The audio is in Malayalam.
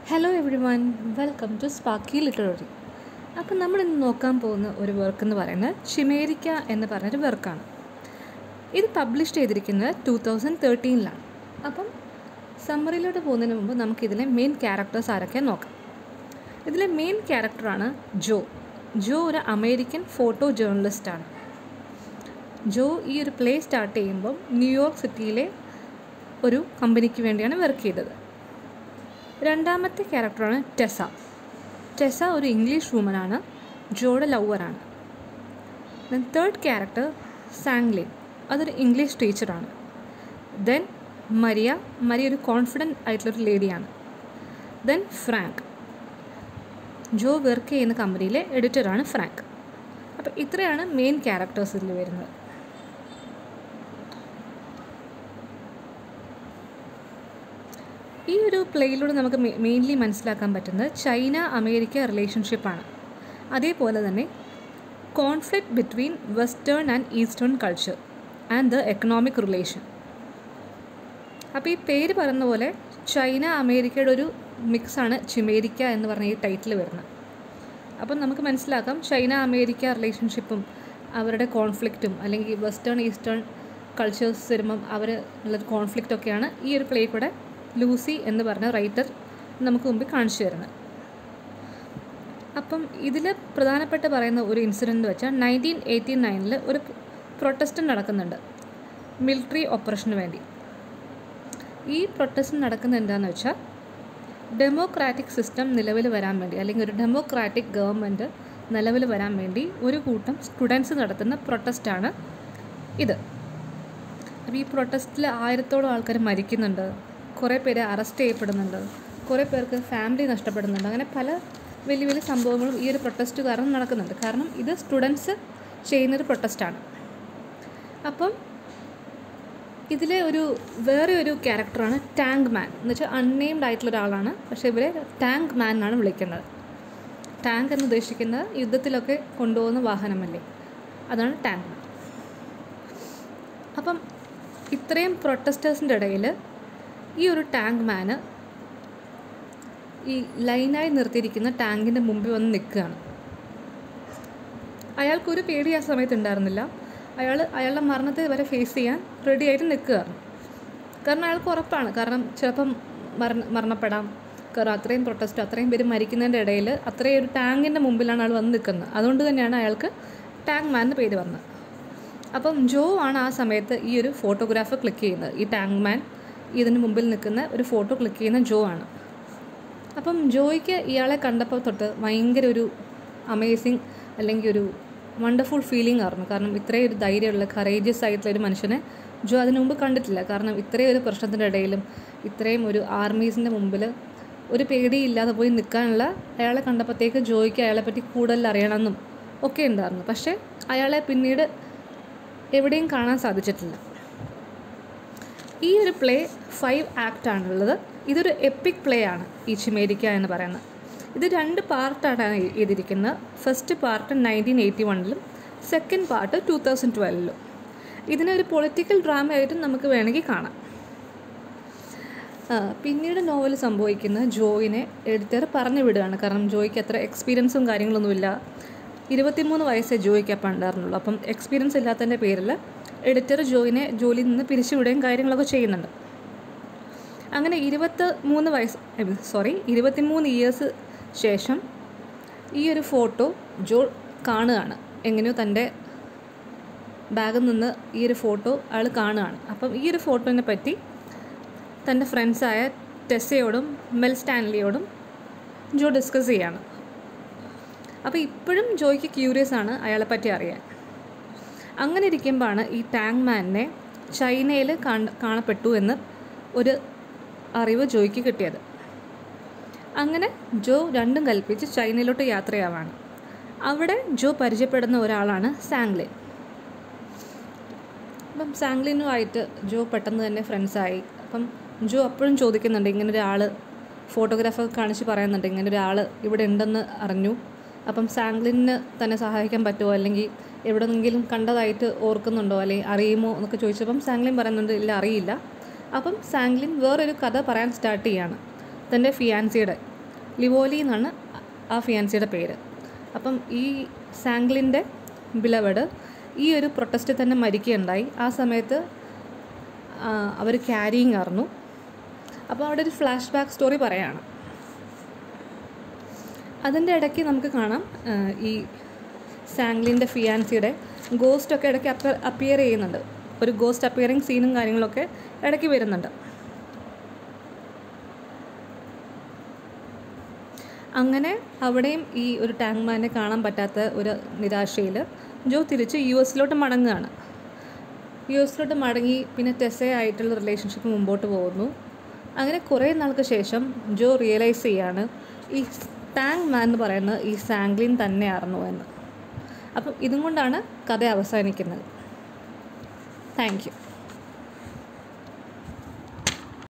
hello everyone welcome to sparky literary അപ്പം നമ്മൾ ഇന്ന് നോക്കാൻ പോകുന്ന ഒരു വർക്ക് എന്ന് പറയുന്നത് ചിമേരിക്ക എന്ന് പറഞ്ഞൊരു വർക്കാണ് ഇത് പബ്ലിഷ് ചെയ്തിരിക്കുന്നത് ടു തൗസൻഡ് തേർട്ടീനിലാണ് അപ്പം സമ്മറിയിലോട്ട് പോകുന്നതിന് മുമ്പ് നമുക്കിതിലെ മെയിൻ ക്യാരക്ടേഴ്സ് ആരൊക്കെ നോക്കാം ഇതിലെ മെയിൻ ക്യാരക്ടറാണ് ജോ ജോ ഒരു അമേരിക്കൻ ഫോട്ടോ ജേർണലിസ്റ്റാണ് ജോ ഈ ഒരു പ്ലേ സ്റ്റാർട്ട് ചെയ്യുമ്പം ന്യൂയോർക്ക് സിറ്റിയിലെ ഒരു കമ്പനിക്ക് വേണ്ടിയാണ് വർക്ക് ചെയ്തത് രണ്ടാമത്തെ ക്യാരക്ടറാണ് ടെസ ടെസ ഒരു ഇംഗ്ലീഷ് വുമനാണ് ജോയുടെ ലവറാണ് ദെൻ തേർഡ് ക്യാരക്ടർ സാങ്ലിൻ അതൊരു ഇംഗ്ലീഷ് ടീച്ചറാണ് ദെൻ മരിയ മരിയ ഒരു കോൺഫിഡൻറ്റ് ആയിട്ടുള്ളൊരു ലേഡിയാണ് ദെൻ ഫ്രാങ്ക് ജോ വർക്ക് ചെയ്യുന്ന കമ്പനിയിലെ എഡിറ്ററാണ് ഫ്രാങ്ക് അപ്പോൾ ഇത്രയാണ് മെയിൻ ക്യാരക്ടേഴ്സ് ഇതിൽ വരുന്നത് ഈ ഒരു പ്ലേയിലൂടെ നമുക്ക് മെയിൻലി മനസ്സിലാക്കാൻ പറ്റുന്നത് ചൈന അമേരിക്ക റിലേഷൻഷിപ്പാണ് അതേപോലെ തന്നെ conflict between western and eastern culture and the economic relation അപ്പോൾ ഈ പേര് പറയുന്ന പോലെ ചൈന അമേരിക്കയുടെ ഒരു മിക്സാണ് ചിമേരിക്ക എന്ന് പറഞ്ഞ ഈ ടൈറ്റിൽ വരുന്നത് അപ്പം നമുക്ക് മനസ്സിലാക്കാം ചൈന അമേരിക്ക റിലേഷൻഷിപ്പും അവരുടെ കോൺഫ്ലിക്റ്റും അല്ലെങ്കിൽ വെസ്റ്റേൺ ഈസ്റ്റേൺ കൾച്ചേഴ്സ് വരുമ്പം അവർ ഉള്ളൊരു കോൺഫ്ലിക്റ്റൊക്കെയാണ് ഈ ഒരു പ്ലേ കൂടെ ലൂസി എന്ന് പറഞ്ഞ റൈറ്റർ നമുക്ക് മുമ്പിൽ കാണിച്ചു തരുന്നത് അപ്പം ഇതിൽ പ്രധാനപ്പെട്ട പറയുന്ന ഒരു ഇൻസിഡൻറ്റ് വെച്ചാൽ നയൻറ്റീൻ എയ്റ്റി നയനിൽ ഒരു പ്രൊട്ടസ്റ്റ് നടക്കുന്നുണ്ട് മിലിറ്ററി ഓപ്പറേഷന് വേണ്ടി ഈ പ്രൊട്ടസ്റ്റ് നടക്കുന്നത് എന്താണെന്ന് വെച്ചാൽ ഡെമോക്രാറ്റിക് സിസ്റ്റം നിലവിൽ വരാൻ വേണ്ടി അല്ലെങ്കിൽ ഒരു ഡെമോക്രാറ്റിക് ഗവൺമെൻറ് നിലവിൽ വരാൻ വേണ്ടി ഒരു കൂട്ടം സ്റ്റുഡൻസ് നടത്തുന്ന പ്രൊട്ടസ്റ്റാണ് ഇത് അപ്പോൾ ഈ പ്രൊട്ടസ്റ്റിൽ ആയിരത്തോളം ആൾക്കാർ മരിക്കുന്നുണ്ട് കുറേ പേര് അറസ്റ്റ് ചെയ്യപ്പെടുന്നുണ്ട് കുറേ പേർക്ക് ഫാമിലി നഷ്ടപ്പെടുന്നുണ്ട് അങ്ങനെ പല വലിയ വലിയ സംഭവങ്ങളും ഈ ഒരു പ്രൊട്ടസ്റ്റ് കാരണം നടക്കുന്നുണ്ട് കാരണം ഇത് സ്റ്റുഡൻസ് ചെയ്യുന്നൊരു പ്രൊട്ടസ്റ്റാണ് അപ്പം ഇതിലെ ഒരു വേറെ ഒരു ക്യാരക്ടറാണ് ടാങ്ക് മാൻ എന്ന് വെച്ചാൽ അൺനെയിംഡ് ആയിട്ടുള്ള ഒരാളാണ് പക്ഷേ ഇവരെ ടാങ്ക് മാൻ എന്നാണ് വിളിക്കുന്നത് ടാങ്ക് എന്ന് ഉദ്ദേശിക്കുന്നത് യുദ്ധത്തിലൊക്കെ കൊണ്ടുപോകുന്ന വാഹനമല്ലേ അതാണ് ടാങ്ക് മാൻ അപ്പം ഇത്രയും പ്രൊട്ടസ്റ്റേഴ്സിൻ്റെ ഇടയിൽ ഈ ഒരു ടാങ്ക് മാന് ഈ ലൈനായി നിർത്തിയിരിക്കുന്ന ടാങ്കിൻ്റെ മുമ്പിൽ വന്ന് നിൽക്കുകയാണ് അയാൾക്കൊരു പേടി ആ സമയത്ത് ഉണ്ടായിരുന്നില്ല അയാൾ അയാളുടെ മരണത്തെ വരെ ഫേസ് ചെയ്യാൻ റെഡി ആയിട്ട് നിൽക്കുകയാണ് കാരണം അയാൾക്ക് ഉറപ്പാണ് കാരണം ചിലപ്പം മരണ മരണപ്പെടാം കാരണം അത്രയും പ്രൊട്ടസ്റ്റ് അത്രയും പേര് മരിക്കുന്നതിൻ്റെ ഇടയിൽ അത്രയും ഒരു ടാങ്കിൻ്റെ മുമ്പിലാണ് അയാൾ വന്ന് നിൽക്കുന്നത് അതുകൊണ്ട് തന്നെയാണ് അയാൾക്ക് ടാങ്ക് മാൻ എന്ന് പേര് വന്നത് അപ്പം ജോ ആണ് ആ സമയത്ത് ഈ ഒരു ഫോട്ടോഗ്രാഫ് ക്ലിക്ക് ചെയ്യുന്നത് ഈ ടാങ്ക് മാൻ ഇതിന് മുമ്പിൽ നിൽക്കുന്ന ഒരു ഫോട്ടോ ക്ലിക്ക് ചെയ്യുന്ന ജോ ആണ് അപ്പം ജോയ്ക്ക് ഇയാളെ കണ്ടപ്പോൾ തൊട്ട് ഭയങ്കര ഒരു അമേസിങ് അല്ലെങ്കിൽ ഒരു വണ്ടർഫുൾ ഫീലിംഗ് ആയിരുന്നു കാരണം ഇത്രയും ഒരു ധൈര്യമുള്ള കറേജിയസ് ആയിട്ടുള്ള ഒരു മനുഷ്യനെ ജോ അതിനു മുമ്പ് കണ്ടിട്ടില്ല കാരണം ഇത്രയും ഒരു പ്രശ്നത്തിൻ്റെ ഇടയിലും ഇത്രയും ഒരു ആർമീസിൻ്റെ മുമ്പിൽ ഒരു പേടിയില്ലാതെ പോയി നിൽക്കാനുള്ള അയാളെ കണ്ടപ്പോഴത്തേക്ക് ജോയ്ക്ക് അയാളെ പറ്റി കൂടുതൽ അറിയണമെന്നും ഒക്കെ ഉണ്ടായിരുന്നു പക്ഷേ അയാളെ പിന്നീട് എവിടെയും കാണാൻ സാധിച്ചിട്ടില്ല ഈ ഒരു പ്ലേ ഫൈവ് ആക്ട് ആണുള്ളത് ഇതൊരു എപ്പിക് പ്ലേ ആണ് ഈ ചിമേരിക്ക എന്ന് പറയുന്നത് ഇത് രണ്ട് പാർട്ടാണ് ചെയ്തിരിക്കുന്നത് ഫസ്റ്റ് പാർട്ട് നയൻറ്റീൻ എയ്റ്റി വണ്ണിലും സെക്കൻഡ് പാർട്ട് ടു തൗസൻഡ് ട്വൽവിലും ഇതിനെ ഒരു പൊളിറ്റിക്കൽ ഡ്രാമ ആയിട്ടും നമുക്ക് വേണമെങ്കിൽ കാണാം പിന്നീട് നോവൽ സംഭവിക്കുന്നത് ജോയിനെ എഡിറ്റർ പറഞ്ഞു വിടുകയാണ് കാരണം ജോയ്ക്ക് അത്ര എക്സ്പീരിയൻസും കാര്യങ്ങളൊന്നുമില്ല ഇരുപത്തിമൂന്ന് വയസ്സേ ജോയ്ക്ക് അപ്പം ഉണ്ടായിരുന്നുള്ളൂ അപ്പം എക്സ്പീരിയൻസ് ഇല്ലാത്തതിൻ്റെ പേരിൽ എഡിറ്റർ ജോയിനെ ജോലിയിൽ നിന്ന് പിരിച്ചുവിടുകയും കാര്യങ്ങളൊക്കെ ചെയ്യുന്നുണ്ട് അങ്ങനെ ഇരുപത്തി മൂന്ന് വയസ്സ് സോറി ഇരുപത്തിമൂന്ന് ഇയേഴ്സ് ശേഷം ഈ ഒരു ഫോട്ടോ ജോ കാണുകയാണ് എങ്ങനെയോ തൻ്റെ ബാഗിൽ നിന്ന് ഈ ഒരു ഫോട്ടോ അയാൾ കാണുകയാണ് അപ്പം ഈ ഒരു ഫോട്ടോനെ പറ്റി തൻ്റെ ഫ്രണ്ട്സായ ടെസ്സയോടും മെൽ സ്റ്റാൻലിയോടും ജോ ഡിസ്കസ് ചെയ്യാണ് അപ്പോൾ ഇപ്പോഴും ജോയ്ക്ക് ക്യൂരിയസ് ആണ് അയാളെ പറ്റി അറിയാൻ അങ്ങനെ ഇരിക്കുമ്പോഴാണ് ഈ ടാങ്ക് മാനിനെ ചൈനയിൽ കാണപ്പെട്ടു എന്ന് ഒരു അറിവ് ജോയ്ക്ക് കിട്ടിയത് അങ്ങനെ ജോ രണ്ടും കൽപ്പിച്ച് ചൈനയിലോട്ട് യാത്രയാവാണ് അവിടെ ജോ പരിചയപ്പെടുന്ന ഒരാളാണ് സാങ്ലിൻ അപ്പം സാങ്ലിനുമായിട്ട് ജോ പെട്ടെന്ന് തന്നെ ഫ്രണ്ട്സായി അപ്പം ജോ അപ്പോഴും ചോദിക്കുന്നുണ്ട് ഇങ്ങനെ ഒരാൾ ഫോട്ടോഗ്രാഫർ കാണിച്ച് പറയുന്നുണ്ട് ഇങ്ങനെ ഒരാൾ ഇവിടെ ഉണ്ടെന്ന് അറിഞ്ഞു അപ്പം സാങ്ലിന് തന്നെ സഹായിക്കാൻ പറ്റുമോ അല്ലെങ്കിൽ എവിടെന്നെങ്കിലും കണ്ടതായിട്ട് ഓർക്കുന്നുണ്ടോ അല്ലെങ്കിൽ അറിയുമോ എന്നൊക്കെ ചോദിച്ചപ്പം സാങ്ലിൻ പറയുന്നുണ്ട് ഇല്ല അറിയില്ല അപ്പം സാങ്ലിൻ വേറൊരു കഥ പറയാൻ സ്റ്റാർട്ട് ചെയ്യാണ് തൻ്റെ ഫിയാൻസിയുടെ ലിവോലി എന്നാണ് ആ ഫിയാൻസിയുടെ പേര് അപ്പം ഈ സാംഗ്ലിൻ്റെ ബിലവഡ് ഈ ഒരു പ്രൊട്ടസ്റ്റിൽ തന്നെ മരിക്കുകയുണ്ടായി ആ സമയത്ത് അവർ ക്യാരിയിങ് ആയിരുന്നു അപ്പോൾ അവിടെ ഒരു ഫ്ലാഷ് ബാക്ക് സ്റ്റോറി പറയാണ് അതിൻ്റെ ഇടയ്ക്ക് നമുക്ക് കാണാം ആ, ഈ സാംഗ്ലിൻ്റെ ഫിയാൻസിയുടെ ഗോസ്റ്റൊക്കെ ഇടയ്ക്ക് അപ്പ അപ്പിയർ ചെയ്യുന്നുണ്ട് ഒരു ഗോസ്റ്റ് അപ്പിയറിങ് സീനും കാര്യങ്ങളൊക്കെ ഇടയ്ക്ക് വരുന്നുണ്ട് അങ്ങനെ അവിടെയും ഈ ഒരു ടാങ്ക്മാനെ കാണാൻ പറ്റാത്ത ഒരു നിരാശയിൽ ജോ തിരിച്ച് യു എസിലോട്ട് മടങ്ങുകയാണ് യു എസിലോട്ട് മടങ്ങി പിന്നെ ടെസ്സയായിട്ടുള്ള റിലേഷൻഷിപ്പ് മുമ്പോട്ട് പോകുന്നു അങ്ങനെ കുറേ നാൾക്ക് ശേഷം ജോ റിയലൈസ് ചെയ്യാണ് ഈ ടാങ് മാൻ എന്ന് പറയുന്നത് ഈ സാംഗ്ലിൻ തന്നെയായിരുന്നു എന്ന് അപ്പം ഇതും കൊണ്ടാണ് കഥ അവസാനിക്കുന്നത് താങ്ക് യു